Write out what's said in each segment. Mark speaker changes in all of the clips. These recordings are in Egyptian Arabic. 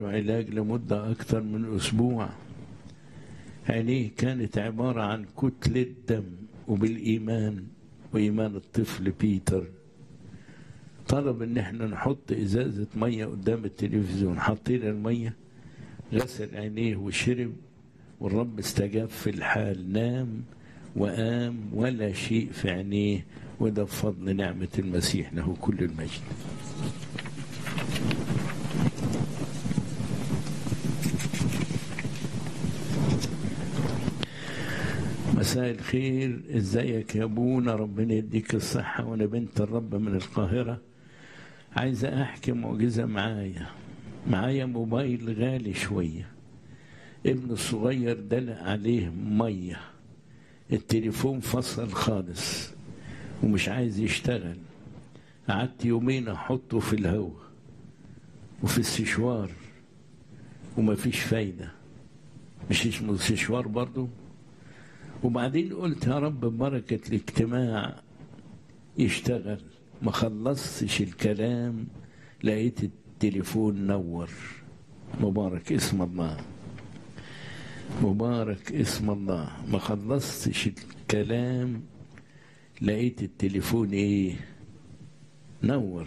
Speaker 1: علاج لمدة أكثر من أسبوع عينيه كانت عبارة عن كتلة دم وبالإيمان وإيمان الطفل بيتر طلب إن احنا نحط إزازة مية قدام التلفزيون حطينا المية غسل عينيه وشرب والرب استجاب في الحال نام وقام ولا شيء في عينيه وده بفضل نعمة المسيح له كل المجد مساء الخير ازيك يا ابونا ربنا يديك الصحة وانا بنت الرب من القاهرة عايزة احكي معجزة معايا معايا موبايل غالي شوية ابن الصغير دلق عليه مية التليفون فصل خالص ومش عايز يشتغل قعدت يومين احطه في الهواء وفي السشوار ومفيش فايدة مش اسمه سشوار برضو وبعدين قلت يا رب ببركة الاجتماع يشتغل ما خلصتش الكلام لقيت التليفون نور مبارك اسم الله مبارك اسم الله ما خلصتش الكلام لقيت التليفون ايه نور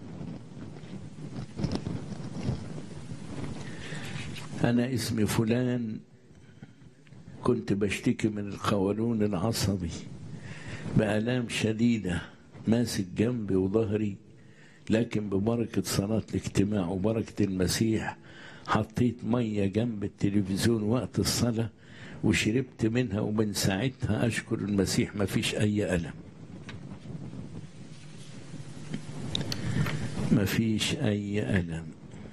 Speaker 1: انا اسمي فلان كنت بشتكي من القولون العصبي بآلام شديدة ماسك جنبي وظهري لكن ببركة صلاة الاجتماع وبركة المسيح حطيت مية جنب التلفزيون وقت الصلاة وشربت منها ومن ساعتها أشكر المسيح ما فيش أي ألم ما فيش أي ألم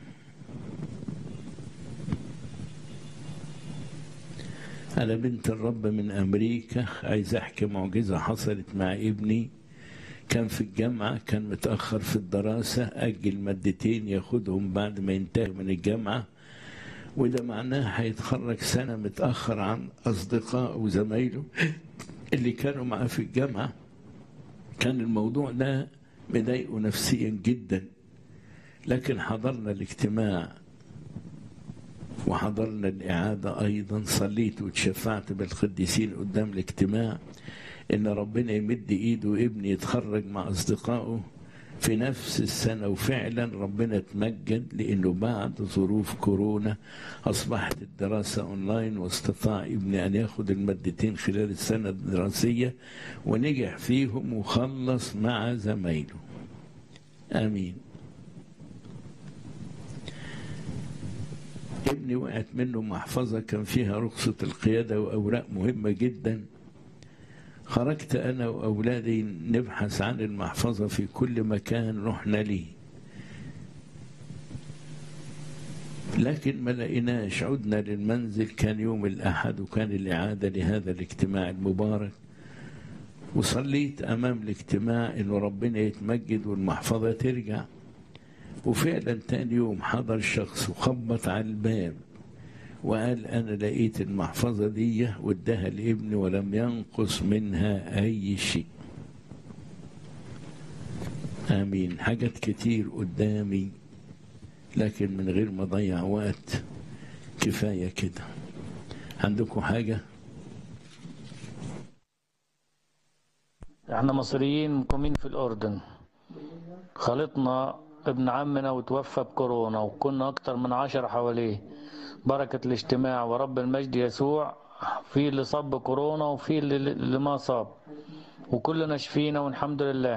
Speaker 1: أنا بنت الرب من أمريكا عايز أحكي معجزة حصلت مع ابني كان في الجامعة كان متأخر في الدراسة أجل مادتين ياخدهم بعد ما ينتهي من الجامعة وده معناه هيتخرج سنة متأخر عن أصدقائه وزمايله اللي كانوا معاه في الجامعة كان الموضوع ده مضايقه نفسيا جدا لكن حضرنا الاجتماع وحضرنا الإعادة أيضا صليت وتشفعت بالقديسين قدام الاجتماع إن ربنا يمد إيده وابني يتخرج مع أصدقائه في نفس السنة وفعلا ربنا تمجد لأنه بعد ظروف كورونا أصبحت الدراسة أونلاين واستطاع ابني أن ياخد المادتين خلال السنة الدراسية ونجح فيهم وخلص مع زمايله آمين ابني وقعت منه محفظة كان فيها رخصة القيادة وأوراق مهمة جدا خرجت أنا وأولادي نبحث عن المحفظة في كل مكان رحنا ليه لكن ما لقيناش عدنا للمنزل كان يوم الأحد وكان الإعادة لهذا الاجتماع المبارك وصليت أمام الاجتماع إنه ربنا يتمجد والمحفظة ترجع وفعلا تاني يوم حضر شخص وخبط على الباب وقال أنا لقيت المحفظة دي واداها لابني ولم ينقص منها أي شيء آمين حاجات كتير قدامي لكن من غير ما أضيع وقت كفاية كده عندكم حاجة؟
Speaker 2: احنا مصريين مقيمين في الأردن خالطنا ابن عمنا وتوفى بكورونا وكنا أكتر من عشرة حواليه بركة الاجتماع ورب المجد يسوع في اللي صاب بكورونا وفي اللي ما صاب وكلنا شفينا والحمد لله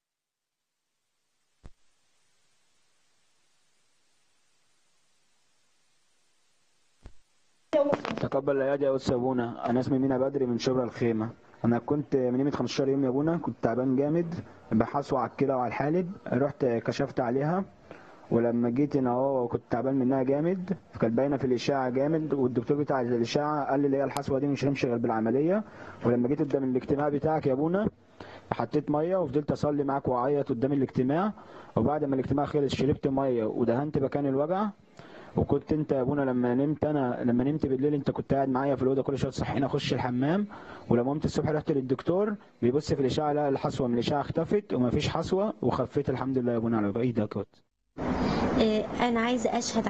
Speaker 3: تقبل العيادة يا أستاذ أبونا أنا اسمي مينا بدري من شبرا الخيمة أنا كنت من يومين 15 يوم يا أبونا كنت تعبان جامد بحثوا على الكلى وعلى الحالب رحت كشفت عليها ولما جيت هنا اهو كنت تعبان منها جامد كانت باينه في الاشاعه جامد والدكتور بتاع الاشاعه قال لي اللي هي الحصوه دي مش هنمشي غير بالعمليه ولما جيت قدام الاجتماع بتاعك يا ابونا حطيت ميه وفضلت اصلي معاك واعيط قدام الاجتماع وبعد ما الاجتماع خلص شربت ميه ودهنت مكان الوجع وكنت انت يا ابونا لما نمت انا لما نمت بالليل انت كنت قاعد معايا في الاوضه كل شويه تصحيني اخش الحمام ولما قمت الصبح رحت للدكتور بيبص في الاشعه لقى الحصوه من الاشعه اختفت ومفيش حصوه وخفيت الحمد لله يا ابونا على ايدك
Speaker 4: آه، انا عايزه اشهد